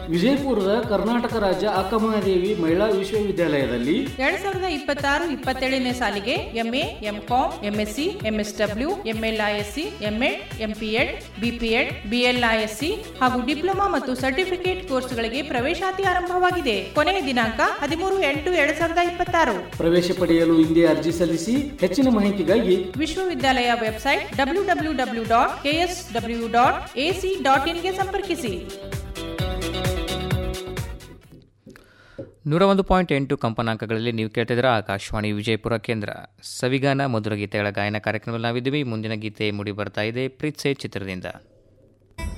ವಿಜಯಪುರದ ಕರ್ನಾಟಕ ರಾಜ್ಯ ಅಕ್ಕಮಹಾದೇವಿ ಮಹಿಳಾ ವಿಶ್ವವಿದ್ಯಾಲಯದಲ್ಲಿ ಎರಡ್ ಸಾವಿರದ ಇಪ್ಪತ್ತಾರು ಇಪ್ಪತ್ತೇಳನೇ ಸಾಲಿಗೆ MA MCom MSc MSW MLISc MEd MPEd BPEd BLISc ಹಾಗೂ ಡಿಪ್ಲೊಮಾ ಮತ್ತು ಸರ್ಟಿಫಿಕೇಟ್ ಕೋರ್ಸ್ಗಳಿಗೆ ಪ್ರವೇಶಾತಿ ಆರಂಭವಾಗಿದೆ ಕೊನೆಯ ದಿನಾಂಕ ಹದಿಮೂರು ಎಂಟು ಎರಡ್ ಸಾವಿರದ ಇಪ್ಪತ್ತಾರು ಪ್ರವೇಶ ಪಡೆಯಲು ಹಿಂದೆ ಅರ್ಜಿ ಸಲ್ಲಿಸಿ ಹೆಚ್ಚಿನ ಮಾಹಿತಿಗಾಗಿ ವಿಶ್ವವಿದ್ಯಾಲಯ website W W W dot K S W dot A C dot ಇನ್ಗೆ ಸಂಪರ್ಕಿಸಿ ನೂರ ಒಂದು ಪಾಯಿಂಟ್ ಎಂಟು ಕಂಪನಾಂಕಗಳಲ್ಲಿ ನೀವು ಕೇಳ್ತಿದ್ದೀರಾ ಆಕಾಶವಾಣಿ ವಿಜಯಪುರ ಕೇಂದ್ರ ಸವಿಗಾನ ಮಧುರ ಗೀತೆಗಳ ಗಾಯನ ಕಾರ್ಯಕ್ರಮದಲ್ಲಿ ನಾವಿದ್ದೀವಿ ಮುಂದಿನ ಗೀತೆ ಮೂಡಿ ಬರ್ತಾ ಇದೆ ಪ್ರೀತ್ಸೆ ಚಿತ್ರದಿಂದ